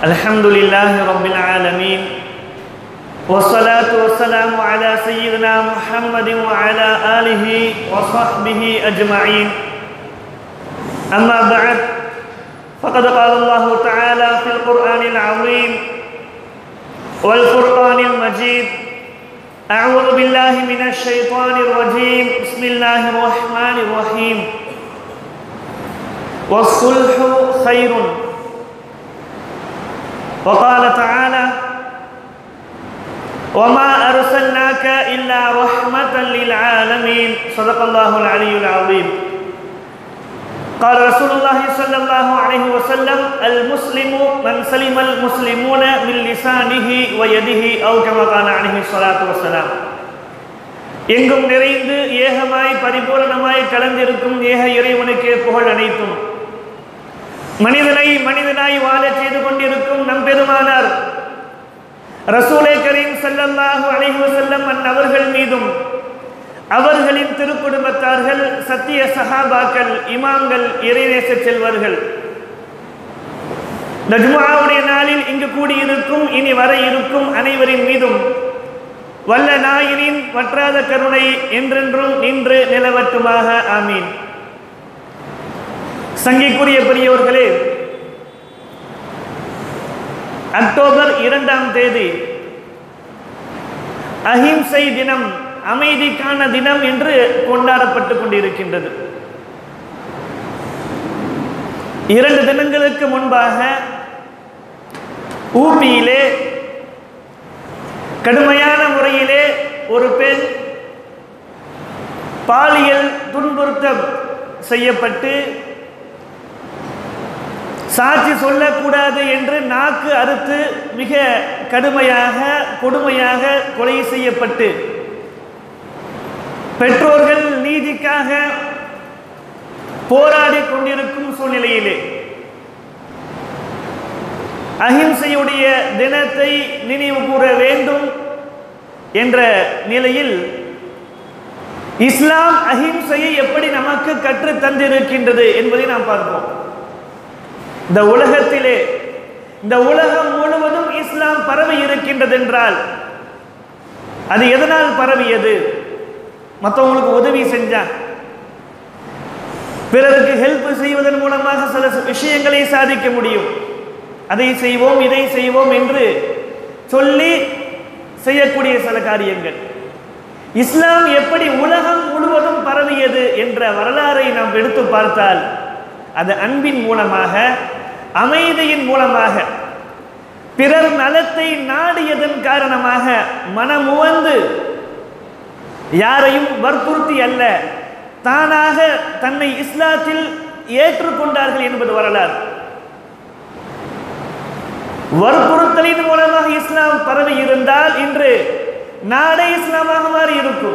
الحمد لله رب العالمين والصلاة والسلام على سيدنا محمد وعلى آله وصحبه أجمعين أما بعد فقد قال الله تعالى في القرآن العظيم والفرقان المجيد أعوذ بالله من الشيطان الرجيم بسم الله الرحمن الرحيم والصلح خير وقال تعالى وما أرسلناك إلا رحمة للعالمين صدق الله العلي العظيم قال رسول الله صلى الله عليه وسلم المسلم من سلم المسلمون من لسانه ويده أو كما قال عليه الصلاة والسلام எங்கும் நிறைந்து ஏகமாய் பரிபூரணமாய் கலந்திருக்கும் ஏக இறைவனுக்கே புகழ் அனைத்தும் மனிதனை மனிதனாய் வாழச் செய்து கொண்டிருக்கும் நம் பெருமானார் ரசூலை கரீம் ஸல்லல்லாஹு அலைஹி வஸல்லம் அன்னவர்கள் மீதும் அவர்களின் திருக்குடும்பத்தார்கள் சத்திய சஹாபாக்கள் இமாம்கள் இறைநேச செல்வர்கள் இந்த ஜும்ஆவுடைய நாளில் இங்கு கூடியிருக்கும் இனி வர இருக்கும் அனைவரின் மீதும் வல்ல நாயினின் வற்றாத கருணை என்றென்றும் நின்று நிலவட்டுமாக ஆமீன் சங்கிக்குரிய பெரியவர்களே அக்டோபர் இரண்டாம் தேதி அஹிம்சை தினம் அமைதிக்கான தினம் என்று கொண்டாடப்பட்டு கொண்டிருக்கின்றது இரண்டு தினங்களுக்கு முன்பாக ஊபியிலே கடுமையான முறையிலே ஒரு பெண் பாலியல் துன்புறுத்தம் செய்யப்பட்டு சாட்சி சொல்லக்கூடாது என்று நாக்கு அறுத்து மிக கடுமையாக கொடுமையாக கொலை செய்யப்பட்டு பெற்றோர்கள் நீதிக்காக போராடி கொண்டிருக்கும் சூழ்நிலையிலே அஹிம்சையுடைய தினத்தை நினைவு கூற வேண்டும் என்ற நிலையில் இஸ்லாம் அஹிம்சையை எப்படி நமக்கு கற்று தந்திருக்கின்றது என்பதை நாம் பார்ப்போம் இந்த உலகத்திலே இந்த உலகம் முழுவதும் இஸ்லாம் பரவி இருக்கின்றது என்றால் அது எதனால் பரவியது மற்றவங்களுக்கு உதவி செஞ்சா பிறருக்கு ஹெல்ப் செய்வதன் மூலமாக சில விஷயங்களை சாதிக்க முடியும் அதை செய்வோம் இதை செய்வோம் என்று சொல்லி செய்யக்கூடிய சில காரியங்கள் இஸ்லாம் எப்படி உலகம் முழுவதும் பரவியது என்ற வரலாறை நாம் எடுத்து பார்த்தால் அது அன்பின் மூலமாக அமைதியின் மூலமாக பிறர் நலத்தை நாடியதன் காரணமாக மனமுவந்து யாரையும் வற்புறுத்தி அல்ல தானாக தன்னை இஸ்லாத்தில் ஏற்றுக்கொண்டார்கள் என்பது வரலாறு வற்புறுத்தலின் மூலமாக இஸ்லாம் பரவி இருந்தால் இன்று நாடே இஸ்லாமாக மாறி இருக்கும்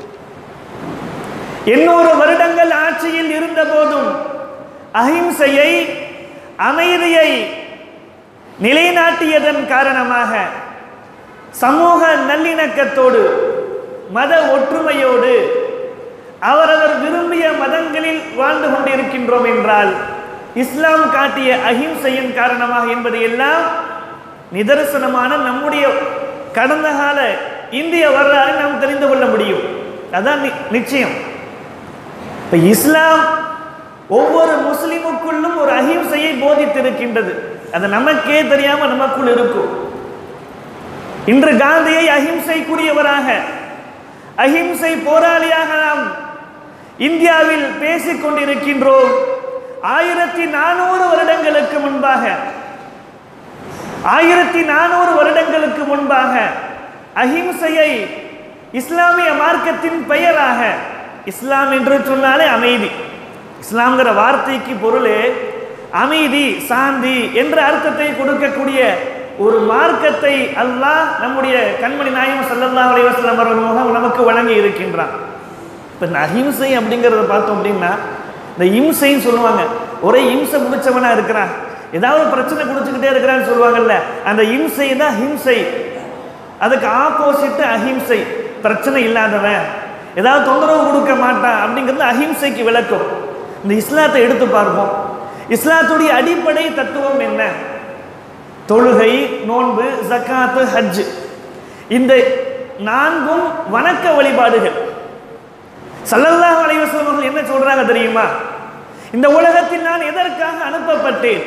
எண்ணூறு வருடங்கள் ஆட்சியில் இருந்த போதும் அஹிம்சையை அமைதியை நிலைநாட்டியதன் காரணமாக சமூக நல்லிணக்கத்தோடு மத ஒற்றுமையோடு அவரவர் விரும்பிய மதங்களில் வாழ்ந்து கொண்டிருக்கின்றோம் என்றால் இஸ்லாம் காட்டிய அஹிம்சையின் காரணமாக என்பதை எல்லாம் நிதர்சனமான நம்முடைய கடந்த கால இந்திய வரலாறு நாம் தெரிந்து கொள்ள முடியும் அதான் நிச்சயம் இப்போ இஸ்லாம் ஒவ்வொரு முஸ்லிமுக்குள்ளும் ஒரு அஹிம்சையை போதித்திருக்கின்றது அது நமக்கே தெரியாம நமக்குள் இருக்கும் இன்று காந்தியை அஹிம்சைக்குரியவராக அஹிம்சை போராளியாக நாம் இந்தியாவில் பேசிக் கொண்டிருக்கின்றோம் ஆயிரத்தி நானூறு வருடங்களுக்கு முன்பாக ஆயிரத்தி நானூறு வருடங்களுக்கு முன்பாக அஹிம்சையை இஸ்லாமிய மார்க்கத்தின் பெயராக இஸ்லாம் என்று சொன்னாலே அமைதி இஸ்லாம்ங்கிற வார்த்தைக்கு பொருளே அமைதி சாந்தி என்ற அர்த்தத்தை கொடுக்கக்கூடிய ஒரு மார்க்கத்தை அல்லாஹ் நம்முடைய கண்மணி நாயம் சல்லல்லா அலைவாஸ்லாம் அவர்கள் முகம் நமக்கு வழங்கி இருக்கின்றான் இப்போ இந்த அஹிம்சை அப்படிங்கிறத பார்த்தோம் அப்படின்னா இந்த இம்சைன்னு சொல்லுவாங்க ஒரே இம்சை முடிச்சவனா இருக்கிறான் ஏதாவது பிரச்சனை குடிச்சுக்கிட்டே இருக்கிறான்னு சொல்லுவாங்கல்ல அந்த இம்சை தான் ஹிம்சை அதுக்கு ஆப்போசிட் அஹிம்சை பிரச்சனை இல்லாதவன் ஏதாவது தொந்தரவு கொடுக்க மாட்டான் அப்படிங்கிறது அஹிம்சைக்கு விளக்கம் இந்த இஸ்லாத்தை எடுத்து பார்ப்போம் இஸ்லாத்துடைய அடிப்படை தத்துவம் என்ன தொழுகை நோன்பு ஜக்காத்து ஹஜ் இந்த நான்கும் வணக்க வழிபாடுகள் சல்லல்லாஹு அலைஹி வஸல்லம் அவர்கள் என்ன சொல்றாங்க தெரியுமா இந்த உலகத்தில் நான் எதற்காக அனுப்பப்பட்டேன்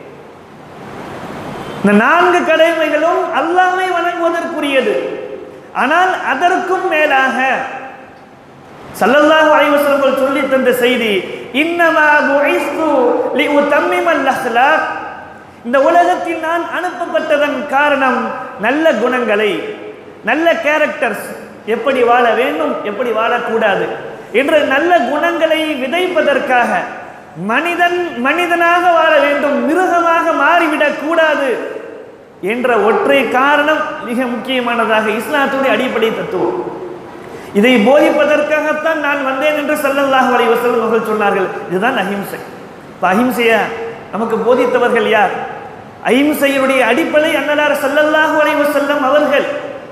இந்த நான்கு கடமைகளும் அல்லாஹ்வை வணங்குவதற்குரியது ஆனால் அதற்கும் மேலாக சல்லல்லாஹு அலைஹி வஸல்லம் அவர்கள் சொல்லி தந்த செய்தி இன்னமா புஇஸ்து லிஉத்தம்மிமல் அஹ்லாக் இந்த உலகத்தில் நான் அனுப்பப்பட்டதன் காரணம் நல்ல குணங்களை நல்ல கேரக்டர்ஸ் எப்படி வாழ வேண்டும் எப்படி வாழக்கூடாது என்ற நல்ல குணங்களை விதைப்பதற்காக மனிதன் மனிதனாக வாழ வேண்டும் மிருகமாக மாறிவிடக் கூடாது என்ற ஒற்றை காரணம் மிக முக்கியமானதாக இஸ்லாத்துடைய அடிப்படை தத்துவம் இதை போதிப்பதற்காகத்தான் நான் வந்தேன் என்று ஸல்லல்லாஹு அலைஹி வஸல்லம் அவர்கள் சொன்னார்கள் இதுதான் அஹிம்சை இப்போ அஹிம்சையா நமக்கு போதித்தவர்கள் யார் அஹிம்சையுடைய அடிப்படை அன்னலார் ஸல்லல்லாஹு அலைஹி வஸல்லம் அவர்கள்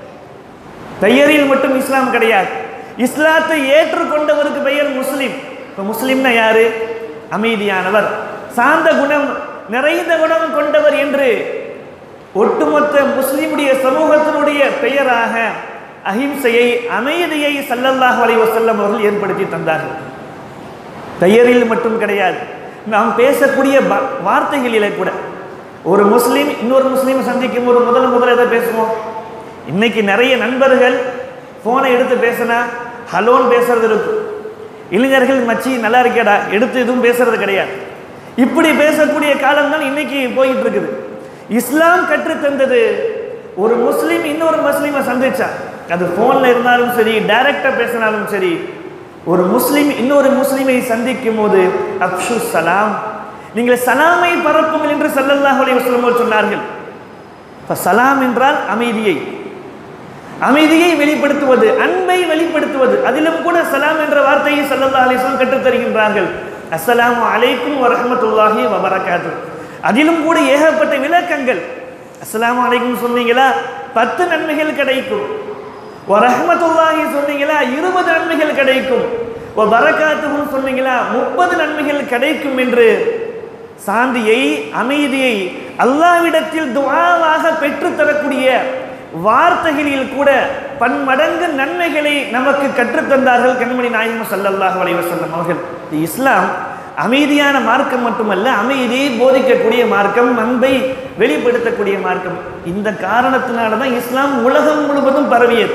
பெயரில் மட்டும் இஸ்லாம் கிடையாது இஸ்லாத்தை ஏற்றுக்கொண்டவருக்கு பெயர் முஸ்லிம் இப்போ முஸ்லிம்னா யாரு அமைதியானவர் சாந்த குணம் நிறைந்த குணம் கொண்டவர் என்று ஒட்டுமொத்த முஸ்லிமுடைய சமூகத்தினுடைய பெயராக அஹிம்சையை அமைதியை சல்லல்லாஹு அலைஹி வஸல்லம் அவர்கள் ஏற்படுத்தி தந்தார்கள் பெயரில் மட்டும் கிடையாது நாம் பேசக்கூடிய ப- வார்த்தைகளிலே கூட ஒரு முஸ்லீம் இன்னொரு முஸ்லீமை சந்திக்கும் போது முதல்ல முதல்ல எதை பேசுவோம் இன்னைக்கு நிறைய நண்பர்கள் ஃபோனை எடுத்து பேசினா ஹலோன்னு பேசுறது இருக்கும் இளைஞர்கள் மச்சி நல்லா இருக்கேடா எடுத்து எதுவும் பேசுறது கிடையாது இப்படி பேசக்கூடிய காலம் தான் இன்னைக்கு போயிட்டு இருக்குது இஸ்லாம் கற்றுத் தந்தது ஒரு முஸ்லீம் இன்னொரு முஸ்லீமை சந்திச்சா அது ஃபோனில் இருந்தாலும் சரி டைரக்டாக பேசினாலும் சரி ஒரு முஸ்லீம் இன்னொரு முஸ்லீமை சந்திக்கும் போது அப்ஷு சலாம் நீங்கள் சலாமை பரப்புங்கள் என்று ஸல்லல்லாஹு அலைஹி வஸல்லம் அவர்கள் சொன்னார்கள் இப்ப சலாம் என்றால் அமைதியை அமைதியை வெளிப்படுத்துவது அன்பை வெளிப்படுத்துவது அதிலும் கூட சலாம் என்ற வார்த்தையை ஸல்லல்லாஹு அலைஹி வஸல்லம் கற்றுத் தருகின்றார்கள் அஸ்ஸலாமு அலைக்கும் வரஹ்மத்துல்லாஹி வபரகாத்து அதிலும் கூட ஏகப்பட்ட விளக்கங்கள் அஸ்ஸலாமு அலைக்கும் சொன்னீங்களா பத்து நன்மைகள் கிடைக்கும் வரஹ்மத்துல்லாஹி சொன்னீங்களா இருபது நன்மைகள் கிடைக்கும் பரக்காத்துகும் சொன்னீங்களா முப்பது நன்மைகள் கிடைக்கும் என்று சாந்தியை அமைதியை அல்லாவிடத்தில் துஆவாக பெற்றுத்தரக்கூடிய வார்த்தைகளில் கூட பன்மடங்கு நன்மைகளை நமக்கு கற்றுத்தந்தார்கள் கண்மணி நாயகம் ஸல்லல்லாஹு அலைஹி வஸல்லம் அவர்கள் இந்த இஸ்லாம் அமைதியான மார்க்கம் மட்டுமல்ல அமைதியை போதிக்கக்கூடிய மார்க்கம் அன்பை வெளிப்படுத்தக்கூடிய மார்க்கம் இந்த காரணத்தினால தான் இஸ்லாம் உலகம் முழுவதும் பரவியது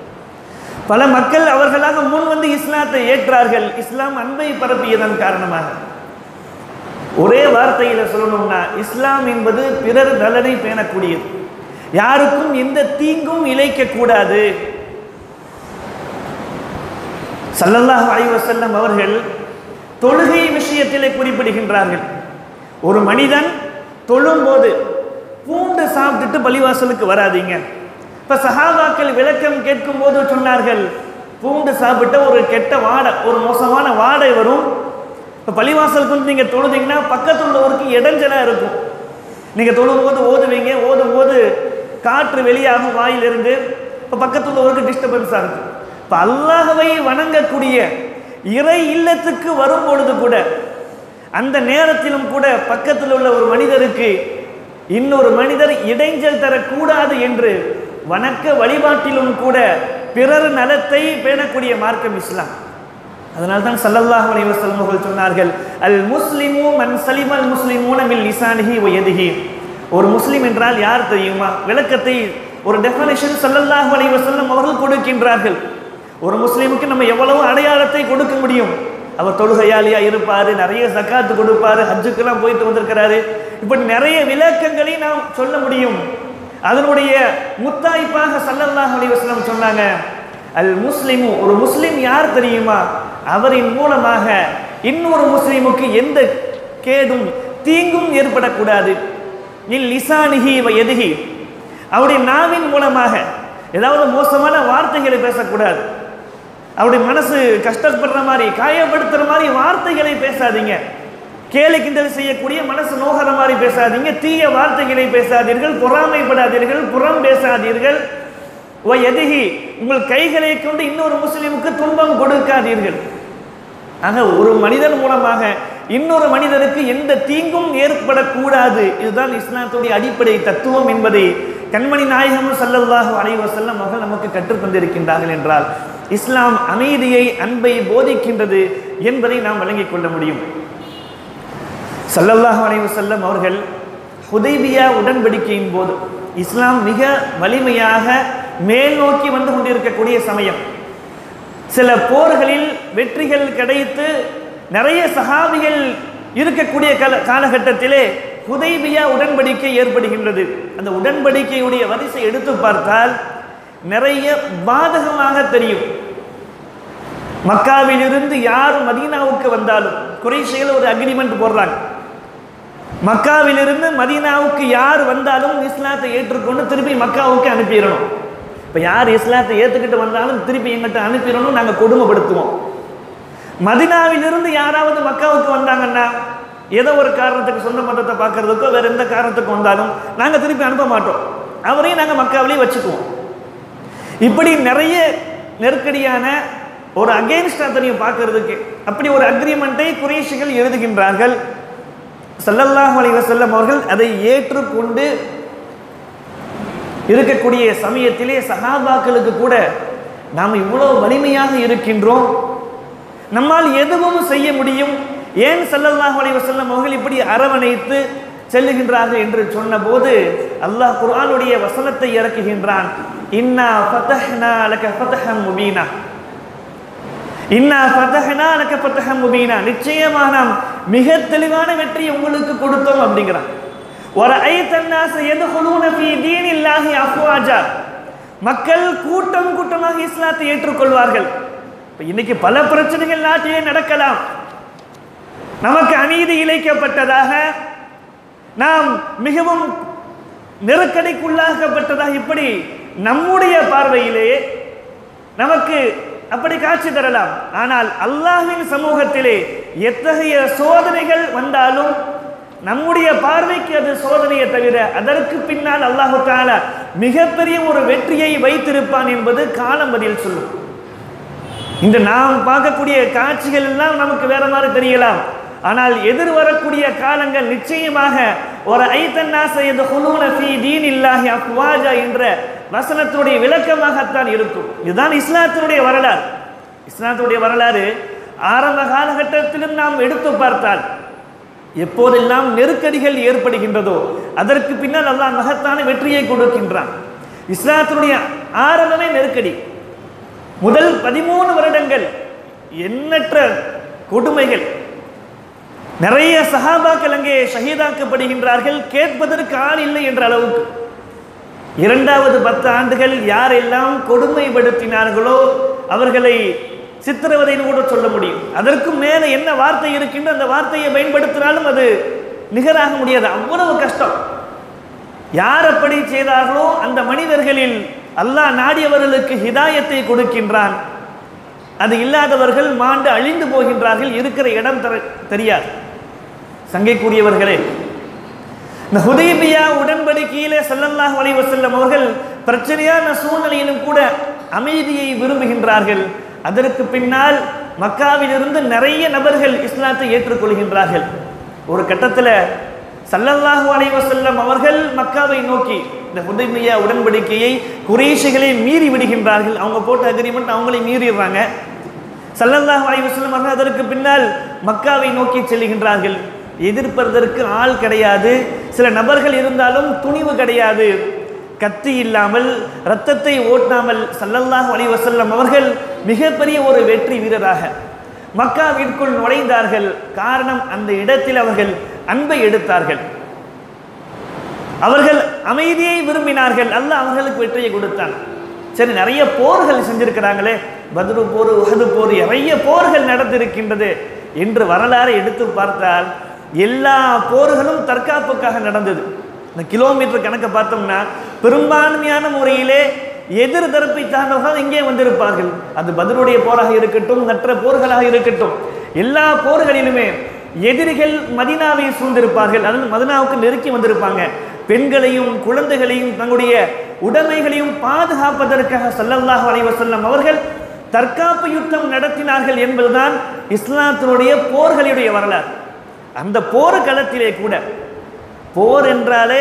பல மக்கள் அவர்களாக முன் வந்து இஸ்லாத்தை ஏற்றார்கள் இஸ்லாம் அன்பை பரப்பியதன் காரணமாக ஒரே வார்த்தையில சொல்லணும்னா இஸ்லாம் என்பது பிறர் நலனை பேணக்கூடியது யாருக்கும் எந்த தீங்கும் இழைக்க கூடாது ஸல்லல்லாஹு அலைஹி வஸல்லம் அவர்கள் தொழுகை விஷயத்திலே குறிப்பிடுகின்றார்கள் ஒரு மனிதன் தொழும்போது பூண்டு சாப்பிட்டுட்டு பள்ளிவாசலுக்கு வராதீங்க இப்ப சஹாபாக்கள் விளக்கம் கேட்கும் போது சொன்னார்கள் பூண்டு சாப்பிட்ட ஒரு கெட்ட வாடை ஒரு மோசமான வாடை வரும் இப்போ பள்ளிவாசலுக்கு வந்து நீங்கள் தொழுதீங்கன்னா பக்கத்தில் உள்ளவருக்கு இடைஞ்சலாக இருக்கும் நீங்கள் தொழும்போது ஓதுவீங்க ஓதும்போது காற்று வெளியாகும் வாயிலிருந்து இப்போ பக்கத்தில் உள்ளவருக்கு டிஸ்டர்பன்ஸாக இருக்கும் இப்போ அல்லாஹ்வை வணங்கக்கூடிய இறை இல்லத்துக்கு வரும் பொழுது கூட அந்த நேரத்திலும் கூட பக்கத்தில் உள்ள ஒரு மனிதருக்கு இன்னொரு மனிதர் இடைஞ்சல் தரக்கூடாது என்று வணக்க வழிபாட்டிலும் கூட பிறர் நலத்தை பேணக்கூடிய மார்க்கம் இஸ்லாம் அதனால தான் ஸல்லல்லாஹு அலைஹி வஸல்லம் அவர்கள் சொன்னார்கள் அல் முஸ்லிமு மன் சலிமல் முஸ்லிமூன மில் லிசானிஹி வ யதிஹி ஒரு முஸ்லிம் என்றால் யார் தெரியுமா விளக்கத்தை ஒரு டெஃபனிஷன் ஸல்லல்லாஹு அலைஹி வஸல்லம் அவர்கள் கொடுக்கின்றார்கள் ஒரு முஸ்லீமுக்கு நம்ம எவ்வளவு அடையாளத்தை கொடுக்க முடியும் அவர் தொழுகையாளியா இருப்பாரு நிறைய ஜக்காத்து கொடுப்பாரு ஹஜ்ஜுக்கெல்லாம் போயிட்டு வந்திருக்கிறாரு இப்படி நிறைய விளக்கங்களை நாம் சொல்ல முடியும் அதனுடைய முத்தாய்ப்பாக ஸல்லல்லாஹு அலைஹி வஸல்லம் சொன்னாங்க அல் முஸ்லிமு ஒரு முஸ்லிம் யார் தெரியுமா அவரின் மூலமாக இன்னொரு முஸ்லிமுக்கு எந்த கேடும் தீங்கும் ஏற்படக்கூடாது இல் லிசானிஹி வ எதுகி அவருடைய நாவின் மூலமாக ஏதாவது மோசமான வார்த்தைகளை பேசக்கூடாது அவருடைய மனசு கஷ்டப்படுற மாதிரி காயப்படுத்துற மாதிரி வார்த்தைகளை பேசாதீங்க கேலி கிண்டல் செய்யக்கூடிய மனசு நோகிற மாதிரி பேசாதீங்க தீய வார்த்தைகளை பேசாதீர்கள் பொறாமைப்படாதீர்கள் புறம் பேசாதீர்கள் ஓ எதிகி உங்கள் கைகளை கொண்டு இன்னொரு முஸ்லிமுக்கு துன்பம் கொடுக்காதீர்கள் ஆக ஒரு மனிதன் மூலமாக இன்னொரு மனிதருக்கு எந்த தீங்கும் ஏற்படக்கூடாது இதுதான் இஸ்லாத்துடைய அடிப்படை தத்துவம் என்பதை கண்மணி நாயகம் ஸல்லல்லாஹு அலைஹி வஸல்லம் அவர்கள் நமக்கு கற்றுத் தந்திருக்கின்றார்கள் என்றால் இஸ்லாம் அமைதியை அன்பை போதிக்கின்றது என்பதை நாம் விளங்கிக் கொள்ள முடியும் ஸல்லல்லாஹு அலைஹி வஸல்லம் அவர்கள் ஹுதைபியா உடன்படிக்கையின் போது இஸ்லாம் மிக வலிமையாக மேல் நோக்கி வந்து கொண்டிருக்கக்கூடிய சமயம் சில போர்களில் வெற்றிகள் கிடைத்து நிறைய சஹாபிகள் இருக்கக்கூடிய கால காலகட்டத்திலே ஹுதைபியா உடன்படிக்கை ஏற்படுகின்றது அந்த உடன்படிக்கையுடைய வரிசை எடுத்து பார்த்தால் நிறைய பாதகமாக தெரியும் மக்காவிலிருந்து யார் மதீனாவுக்கு வந்தாலும் குறைஷிகள் ஒரு அக்ரிமெண்ட் போடுறாங்க மக்காவிலிருந்து மதீனாவுக்கு யார் வந்தாலும் இஸ்லாத்தை ஏற்றுக்கொண்டு திருப்பி மக்காவுக்கு அனுப்பிடணும் இப்போ யார் இஸ்லாத்தை ஏற்றுக்கிட்டு வந்தாலும் திருப்பி எங்கிட்ட அனுப்பிடணும் நாங்கள் கொடுமைப்படுத்துவோம் மதினாவிலிருந்து யாராவது மக்காவுக்கு வந்தாங்கன்னா ஏதோ ஒரு காரணத்துக்கு சொந்த மதத்தை பார்க்கறதுக்கோ வேற எந்த காரணத்துக்கு வந்தாலும் நாங்கள் திருப்பி அனுப்ப மாட்டோம் அவரையும் நாங்கள் மக்காவிலேயே வச்சுக்குவோம் இப்படி நிறைய நெருக்கடியான ஒரு அகெயின்ஸ்ட் அத்தனையும் பார்க்கறதுக்கு அப்படி ஒரு அக்ரிமெண்ட்டை குறைஷிகள் எழுதுகின்றார்கள் ஸல்லல்லாஹு அலைஹி வஸல்லம் அவர்கள் அதை ஏற்றுக்கொண்டு இருக்கக்கூடிய சமயத்திலே சஹாபாக்களுக்கு கூட நாம் இவ்வளோ வலிமையாக இருக்கின்றோம் நம்மால் எதுவும் செய்ய முடியும் ஏன் ஸல்லல்லாஹு அலைஹி வஸல்லம் அவர்கள் இப்படி அரவணைத்து செல்லுகின்றார்கள் என்று சொன்னபோது அல்லாஹ் குர்ஆனுடைய வசனத்தை இறக்குகின்றான் இன்னா ஃபதஹ்னா லக ஃபதஹன் முபீனா இன்னா ஃபதஹ்னா லக ஃபதஹன் முபீனா நிச்சயமாக நாம் மிக தெளிவான வெற்றி உங்களுக்கு கொடுத்தோம் அப்படிங்கிறான் وَرَأَيْتَ النَّاسَ يَدْخُلُونَ فِي دِينِ اللَّهِ أَفْوَاجًا மக்கள் கூட்டம் கூட்டமாக இஸ்லாத்தை ஏற்றுக்கொள்வார்கள் இப்ப இன்னைக்கு பல பிரச்சனைகள் நாட்டிலே நடக்கலாம் நமக்கு அநீதி இழைக்கப்பட்டதாக நாம் மிகவும் நெருக்கடிக்குள்ளாக்கப்பட்டதாக இப்படி நம்முடைய பார்வையிலே நமக்கு அப்படி காட்சி தரலாம் ஆனால் அல்லாஹ்வின் சமூகத்திலே எத்தகைய சோதனைகள் வந்தாலும் நம்முடைய பார்வைக்கு அது சோதனையை தவிர அதற்கு பின்னால் அல்லாஹு தாலா மிகப்பெரிய ஒரு வெற்றியை வைத்திருப்பான் என்பது காலம் பதில் சொல்லும் இன்று நாம் பார்க்கக்கூடிய காட்சிகள் எல்லாம் நமக்கு வேற மாதிரி தெரியலாம் ஆனால் எதிர் வரக்கூடிய காலங்கள் நிச்சயமாக ஒரு ஐத்தன்னாசையது ஹுலூன ஃபீ தீன் இல்லாஹி அஃப்வாஜா என்ற வசனத்தினுடைய விளக்கமாகத்தான் இருக்கும் இதுதான் இஸ்லாத்தினுடைய வரலாறு இஸ்லாத்தினுடைய வரலாறு ஆரம்ப காலகட்டத்திலும் நாம் எடுத்து பார்த்தால் எப்போதெல்லாம் நெருக்கடிகள் ஏற்படுகின்றதோ அதற்கு பின்னால் அல்லாஹ் மகத்தான வெற்றியை கொடுக்கின்றான் இஸ்லாத்தினுடைய ஆரம்பமே நெருக்கடி முதல் பதிமூணு வருடங்கள் எண்ணற்ற கொடுமைகள் நிறைய சஹாபாக்கள் அங்கே ஷஹீதாக்கப்படுகின்றார்கள் கேட்பதற்கு ஆள் இல்லை என்ற அளவுக்கு இரண்டாவது பத்து ஆண்டுகள் யாரெல்லாம் கொடுமைப்படுத்தினார்களோ அவர்களை சித்திரவதைன்னு கூட சொல்ல முடியும் அதற்கும் மேலே என்ன வார்த்தை இருக்கின்ற அந்த வார்த்தையை பயன்படுத்தினாலும் அது நிகராக முடியாது அவ்வளவு கஷ்டம் யார் அப்படி செய்தார்களோ அந்த மனிதர்களில் அல்லாஹ் நாடியவர்களுக்கு ஹிதாயத்தை கொடுக்கின்றான் அது இல்லாதவர்கள் மாண்டு அழிந்து போகின்றார்கள் இருக்கிற இடம் தர தெரியாது சங்கைக்குரியவர்களே இந்த ஹுதைபியா உடன்படிக்கையிலே ஸல்லல்லாஹு அலைஹி வஸல்லம் அவர்கள் பிரச்சனையான சூழ்நிலையிலும் கூட அமைதியை விரும்புகின்றார்கள் அதற்கு பின்னால் மக்காவிலிருந்து நிறைய நபர்கள் இஸ்லாத்தை ஏற்றுக்கொள்கின்றார்கள் ஒரு கட்டத்தில் ஸல்லல்லாஹு அலைஹி வஸல்லம் அவர்கள் மக்காவை நோக்கி இந்த ஹுதைபியா உடன்படிக்கையை குறைஷிகளை மீறி விடுகின்றார்கள் அவங்க போட்ட அக்ரிமெண்ட் அவங்களை மீறிடுறாங்க ஸல்லல்லாஹு அலைஹி வஸல்லம் அவர்கள் அதற்கு பின்னால் மக்காவை நோக்கி செல்லுகின்றார்கள் எதிர்ப்பதற்கு ஆள் கிடையாது சில நபர்கள் இருந்தாலும் துணிவு கிடையாது கத்தி இல்லாமல் இரத்தத்தை ஓட்டாமல் ஸல்லல்லாஹு அலைஹி வஸல்லம் அவர்கள் மிகப்பெரிய ஒரு வெற்றி வீரராக மக்காவிற்குள் நுழைந்தார்கள் காரணம் அந்த இடத்தில் அவர்கள் அன்பை எடுத்தார்கள் அவர்கள் அமைதியை விரும்பினார்கள் அல்லாஹ் அவர்களுக்கு வெற்றியை கொடுத்தான் சரி நிறைய போர்கள் செஞ்சிருக்கிறாங்களே பத்ரு போர் உஹது போர் நிறைய போர்கள் நடந்திருக்கின்றது என்று வரலாறை எடுத்து பார்த்தால் எல்லா போர்களும் தற்காப்புக்காக நடந்தது இந்த கிலோமீட்டர் கணக்கை பார்த்தோம்னா பெரும்பான்மையான முறையிலே எதிர் தரப்பை சார்ந்தவர்கள் இங்கே வந்திருப்பார்கள் அது பதிலுடைய போராக இருக்கட்டும் மற்ற போர்களாக இருக்கட்டும் எல்லா போர்களிலுமே எதிரிகள் மதினாவை சூழ்ந்திருப்பார்கள் அதாவது மதினாவுக்கு நெருக்கி வந்திருப்பாங்க பெண்களையும் குழந்தைகளையும் தங்களுடைய உடைமைகளையும் பாதுகாப்பதற்காக ஸல்லல்லாஹு அலைஹி வஸல்லம் அவர்கள் தற்காப்பு யுத்தம் நடத்தினார்கள் என்பதுதான் இஸ்லாத்தினுடைய போர்களுடைய வரலாறு அந்த போர் களத்திலே கூட போர் என்றாலே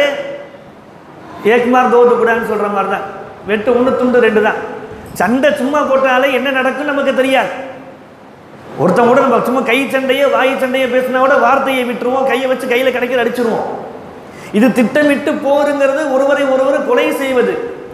ஏக்மார் தோது கூடான்னு சொல்ற மாதிரி தான் வெட்டு ஒன்று துண்டு ரெண்டு தான் சண்டை சும்மா போட்டாலே என்ன நடக்கும் நமக்கு தெரியாது ஒருத்தன் கூட நம்ம சும்மா கை சண்டையோ வாய் சண்டையோ பேசினா கூட வார்த்தையை விட்டுருவோம் கையை வச்சு கையில் கிடைக்கிற அடிச்சிருவோம் இது திட்டமிட்டு போருங்கிறது ஒருவரை ஒருவர் கொலை செய்வது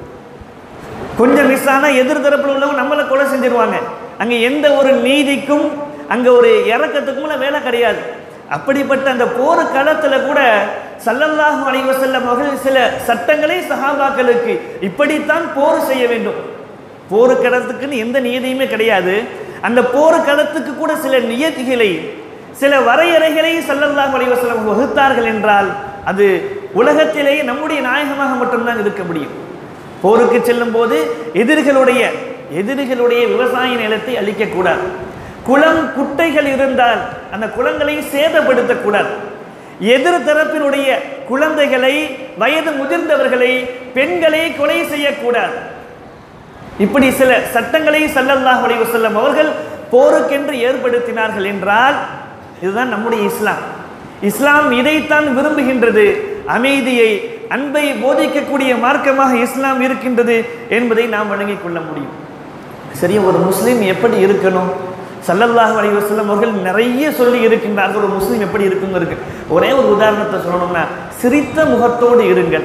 கொஞ்சம் மிஸ் ஆனால் எதிர் தரப்பில் உள்ளவங்க நம்மளை கொலை செஞ்சிருவாங்க அங்கே எந்த ஒரு நீதிக்கும் அங்கே ஒரு இறக்கத்துக்கும் வேலை கிடையாது அப்படிப்பட்ட அந்த போர் களத்தில் கூட சல்லல்லாஹு அலைஹி வஸல்லம் அவர்கள் சில சட்டங்களை சஹாபாக்களுக்கு இப்படித்தான் போர் செய்ய வேண்டும் போர் களத்துக்குன்னு எந்த நியதியுமே கிடையாது அந்த போர் களத்துக்கு கூட சில நியதிகளை சில வரையறைகளை சல்லல்லாஹு அலைஹி வஸல்லம் வகுத்தார்கள் என்றால் அது உலகத்திலேயே நம்முடைய நாயகமாக மட்டும்தான் இருக்க முடியும் போருக்கு செல்லும் போது எதிரிகளுடைய எதிரிகளுடைய விவசாய நிலத்தை அழிக்கக்கூடாது குளம் குட்டைகள் இருந்தால் அந்த குளங்களை சேதப்படுத்தக்கூடாது எதிர் தரப்பினுடைய குழந்தைகளை வயது முதிர்ந்தவர்களை பெண்களை கொலை செய்யக்கூடாது இப்படி சில சட்டங்களை சல்லல்லாஹு அலைஹி வஸல்லம் அவர்கள் போருக்கென்று ஏற்படுத்தினார்கள் என்றால் இதுதான் நம்முடைய இஸ்லாம் இஸ்லாம் இதைத்தான் விரும்புகின்றது அமைதியை அன்பை போதிக்கக்கூடிய மார்க்கமாக இஸ்லாம் இருக்கின்றது என்பதை நாம் வழங்கிக் கொள்ள முடியும் சரி ஒரு முஸ்லீம் எப்படி இருக்கணும் சல்லல்லாஹு அலைஹி வஸல்லம் அவர்கள் நிறைய சொல்லி இருக்கின்றார்கள் ஒரு முஸ்லீம் எப்படி இருக்குங்க இருக்கு ஒரே ஒரு உதாரணத்தை சொல்லணும்னா சிரித்த முகத்தோடு இருங்கள்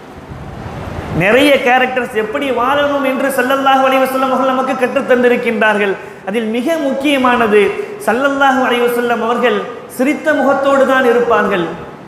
நிறைய கேரக்டர்ஸ் எப்படி வாழணும் என்று சல்லல்லாஹு அலைஹி வஸல்லம் அவர்கள் நமக்கு கற்றுத் தந்திருக்கின்றார்கள் அதில் மிக முக்கியமானது சல்லல்லாஹு அலைஹி வஸல்லம் அவர்கள் சிரித்த முகத்தோடு தான் இருப்பார்கள்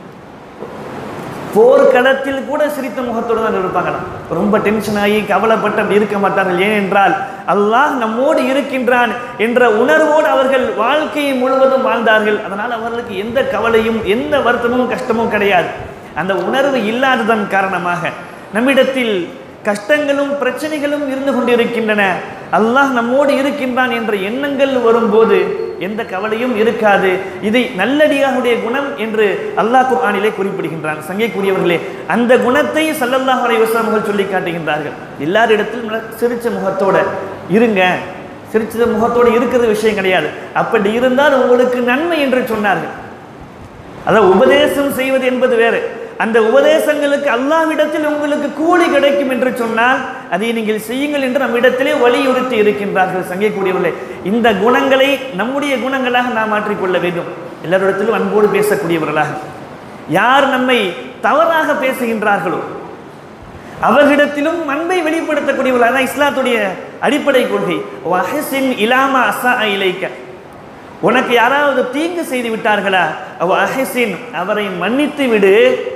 போர்க்களத்தில் கூட சிரித்த முகத்தோடு தான் இருப்பாங்களாம் ரொம்ப டென்ஷன் ஆகி கவலைப்பட்டு அப்படி இருக்க மாட்டார்கள் ஏனென்றால் அல்லாஹ் நம்மோடு இருக்கின்றான் என்ற உணர்வோடு அவர்கள் வாழ்க்கையை முழுவதும் வாழ்ந்தார்கள் அதனால் அவர்களுக்கு எந்த கவலையும் எந்த வருத்தமும் கஷ்டமும் கிடையாது அந்த உணர்வு இல்லாததன் காரணமாக நம்மிடத்தில் கஷ்டங்களும் பிரச்சனைகளும் இருந்து கொண்டிருக்கின்றன அல்லாஹ் நம்மோடு இருக்கின்றான் என்ற எண்ணங்கள் வரும்போது எந்த கவலையும் இருக்காது இதை நல்லடியாருடைய குணம் என்று அல்லாஹ் குர்ஆனிலே குறிப்பிடுகின்றான் சங்கைக்குரியவர்களே அந்த குணத்தை சல்லல்லாஹு அலைஹி வஸல்லம் அவர்கள் சொல்லி காட்டுகின்றார்கள் எல்லாரிடத்திலும் நல்ல சிரிச்ச முகத்தோட இருங்க சிரிச்ச முகத்தோடு இருக்கிறது விஷயம் கிடையாது அப்படி இருந்தால் உங்களுக்கு நன்மை என்று சொன்னார்கள் அதான் உபதேசம் செய்வது என்பது வேறு அந்த உபதேசங்களுக்கு அல்லாவிடத்தில் உங்களுக்கு கூலி கிடைக்கும் என்று சொன்னால் அதை நீங்கள் செய்யுங்கள் என்று நம்மிடத்திலே வலியுறுத்தி இருக்கின்றார்கள் சங்கைக்கூடியவர்களே இந்த குணங்களை நம்முடைய குணங்களாக நாம் மாற்றிக்கொள்ள வேண்டும் எல்லாரிடத்திலும் அன்போடு பேசக்கூடியவர்களாக யார் நம்மை தவறாக பேசுகின்றார்களோ அவர்களிடத்திலும் அன்பை வெளிப்படுத்தக்கூடியவர்கள் அதான் இஸ்லாத்துடைய அடிப்படை கொள்கை வஹசின் இலாமா அசா இலைக்க உனக்கு யாராவது தீங்கு செய்து விட்டார்களா அவ அஹசின் அவரை மன்னித்து விடு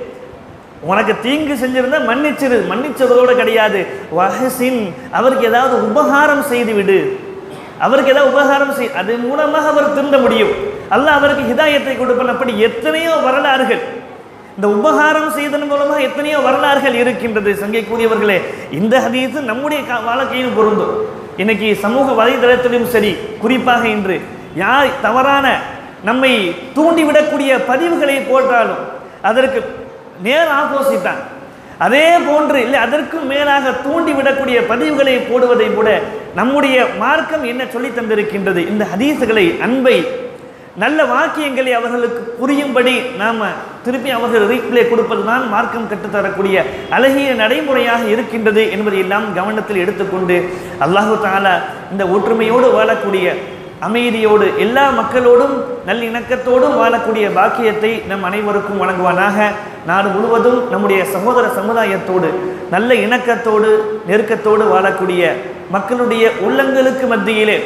உனக்கு தீங்கு செஞ்சிருந்தா மன்னிச்சிரு மன்னிச்சதோடு கிடையாது வஹசின் அவருக்கு ஏதாவது உபகாரம் செய்து விடு அவருக்கு ஏதாவது உபகாரம் செய் அது மூலமாக அவர் திருந்த முடியும் அல்லாஹ் அவருக்கு ஹிதாயத்தை கொடுப்பான் அப்படி எத்தனையோ வரலாறுகள் இந்த உபகாரம் செய்ததன் மூலமாக எத்தனையோ வரலாறுகள் இருக்கின்றது சங்கைக்குரியவர்களே இந்த ஹதீஸ் நம்முடைய கா- வாழ்க்கையிலும் பொருந்தும் இன்னைக்கு சமூக வலைதளத்திலும் சரி குறிப்பாக இன்று யார் தவறான நம்மை தூண்டிவிடக்கூடிய பதிவுகளை போட்டாலும் அதற்கு நேர் ஆப்போசிட் தான் அதே போன்று இல்லை அதற்கும் மேலாக தூண்டிவிடக்கூடிய பதிவுகளை போடுவதை கூட நம்முடைய மார்க்கம் என்ன சொல்லி தந்திருக்கின்றது இந்த ஹதீஸுகளை அன்பை நல்ல வாக்கியங்களை அவர்களுக்கு புரியும்படி நாம் திருப்பி அவர்கள் ரீப்ளே கொடுப்பது தான் மார்க்கம் கற்றுத்தரக்கூடிய அழகிய நடைமுறையாக இருக்கின்றது என்பதை எல்லாம் கவனத்தில் எடுத்துக்கொண்டு அல்லாஹு தாலா இந்த ஒற்றுமையோடு வாழக்கூடிய அமைதியோடு எல்லா மக்களோடும் நல்லிணக்கத்தோடும் வாழக்கூடிய பாக்கியத்தை நம் அனைவருக்கும் வழங்குவானாக நாடு முழுவதும் நம்முடைய சகோதர சமுதாயத்தோடு நல்ல இணக்கத்தோடு நெருக்கத்தோடு வாழக்கூடிய மக்களுடைய உள்ளங்களுக்கு மத்தியிலே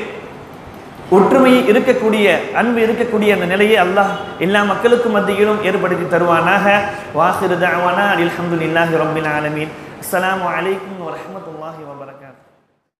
ஒற்றுமை இருக்கக்கூடிய அன்பு இருக்கக்கூடிய அந்த நிலையை அல்லாஹ் எல்லா மக்களுக்கும் மத்தியிலும் ஏற்படுத்தி தருவானாக வாசிறு தாவானா அல்ஹம்துலில்லாஹி ரப்பில் ஆலமீன் அஸ்ஸலாமு அலைக்கும் வரஹ்மத்துல்லாஹி வபரகாத்துஹு